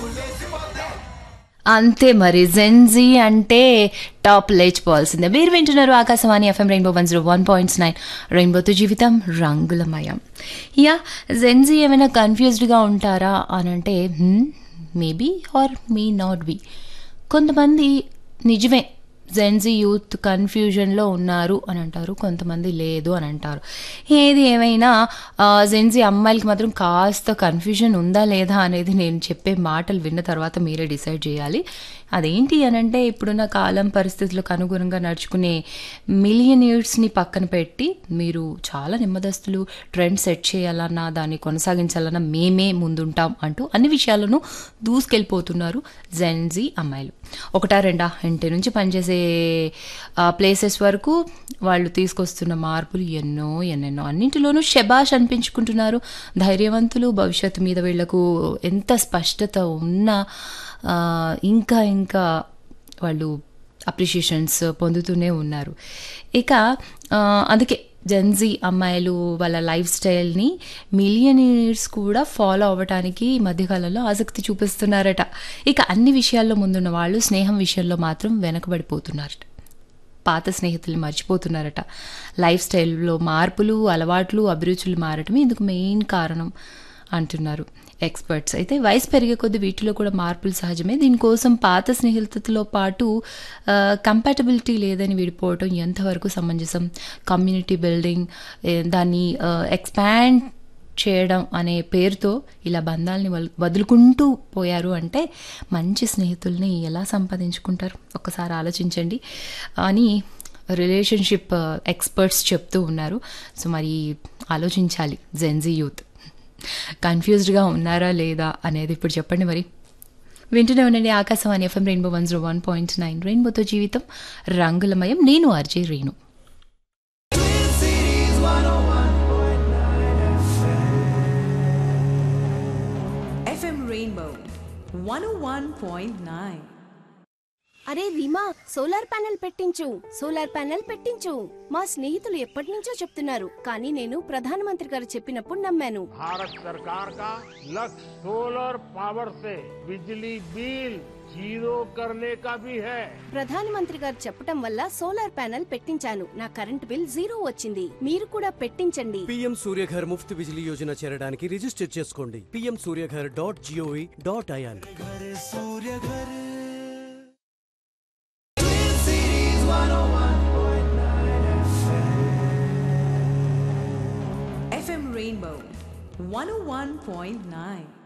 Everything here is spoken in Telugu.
అంతే మరి జెన్జీ అంటే టాప్ లేచిపోవాల్సిందే మీరు వింటున్నారు Akashvani F M rainbow one zero one points nine రెయిన్బోతో జీవితం రంగులమయం యా జెన్జీ ఏమైనా కన్ఫ్యూజ్డ్గా ఉంటారా అని అంటే maybe or may not be కొంతమంది నిజమే జెన్జీ యూత్ కన్ఫ్యూజన్లో ఉన్నారు అని అంటారు కొంతమంది లేదు అని అంటారు ఏది ఏమైనా జెన్జీ అమ్మాయిలకి మాత్రం కాస్త కన్ఫ్యూజన్ ఉందా లేదా అనేది నేను చెప్పే మాటలు విన్న తర్వాత మీరే డిసైడ్ చేయాలి అదేంటి అని అంటే ఇప్పుడున్న కాలం పరిస్థితులకు అనుగుణంగా నడుచుకునే మిలియనీర్స్ని పక్కన పెట్టి మీరు చాలా నెమ్మదస్తులు ట్రెండ్ సెట్ చేయాలన్నా దాన్ని కొనసాగించాలన్నా మేమే ముందుంటాం అంటూ అన్ని విషయాలను దూసుకెళ్ళిపోతున్నారు జెన్జీ అమ్మాయిలు ఒకటా రెండా ఇంటి నుంచి పనిచేసే ప్లేసెస్ వరకు వాళ్ళు తీసుకొస్తున్న మార్పులు ఎన్నో ఎన్నెన్నో అన్నింటిలోనూ శబాష్ అనిపించుకుంటున్నారు ధైర్యవంతులు భవిష్యత్తు మీద వీళ్లకు ఎంత స్పష్టత ఉన్నా ఆ, ఇంకా ఇంకా వాళ్ళు అప్రిషియేషన్స్ పొందుతూనే ఉన్నారు ఇక ఆ, అందుకే జెన్జీ అమ్మాయిలు వాళ్ళ లైఫ్ స్టైల్ని మిలియనీర్స్ కూడా ఫాలో అవ్వటానికి ఈ మధ్యకాలంలో ఆసక్తి చూపిస్తున్నారట ఇక అన్ని విషయాల్లో ముందున్న వాళ్ళు స్నేహం విషయంలో మాత్రం వెనకబడిపోతున్నారట పాత స్నేహితులు మర్చిపోతున్నారట లైఫ్ స్టైల్లో మార్పులు అలవాట్లు అభిరుచులు మారటమే ఇందుకు మెయిన్ కారణం అంటున్నారు ఎక్స్పర్ట్స్ అయితే వయసు పెరిగే కొద్ది వీటిలో కూడా మార్పులు సహజమే దీనికోసం పాత స్నేహితులతో పాటు కంపాటబిలిటీ లేదని విడిపోవటం ఎంతవరకు సమంజసం కమ్యూనిటీ బిల్డింగ్ ఏ, దాన్ని ఎక్స్పాండ్ చేయడం అనే పేరుతో ఇలా బంధాలని వల్- వదులుకుంటూ పోయారు అంటే మంచి స్నేహితుల్ని ఎలా సంపాదించుకుంటారు ఒక్కసారి ఆలోచించండి అని రిలేషన్షిప్ ఎక్స్పర్ట్స్ చెప్తూ ఉన్నారు సో మరి ఆలోచించాలి జెన్జీ యూత్ కన్ఫ్యూజ్డ్గా ఉన్నారా లేదా అనేది ఇప్పుడు చెప్పండి మరి వింటూనే ఉండండి Akashvani F M rainbow one zero one point nine రెయిన్బోతో జీవితం రంగులమయం నేను అర్జయ్ రేణు FM Rainbow 101.9. అరే రీమా సోలార్ ప్యానెల్ పెట్టించు సోలార్ ప్యానెల్ పెట్టించు మా స్నేహితులు ఎప్పటి నుంచో చెప్తున్నారు కానీ నేను ప్రధానమంత్రి గారు చెప్పినప్పుడు నమ్మాను भारत सरकार का लक्ष्य सोलर पावर से बिजली बिल जीरो करने का भी है ప్రధానమంత్రి గారు చెప్పటం వల్ల సోలార్ ప్యానెల్ పెట్టించాను నా కరెంట్ బిల్ జీరో వచ్చింది మీరు కూడా పెట్టించండి పీఎం సూర్యఘర్ ముఫ్త్ బిజిలీ యోజన చేరడానికి రిజిస్టర్ చేసుకోండి P M Suryaghar dot G O V dot I N FM Rainbow 101.9.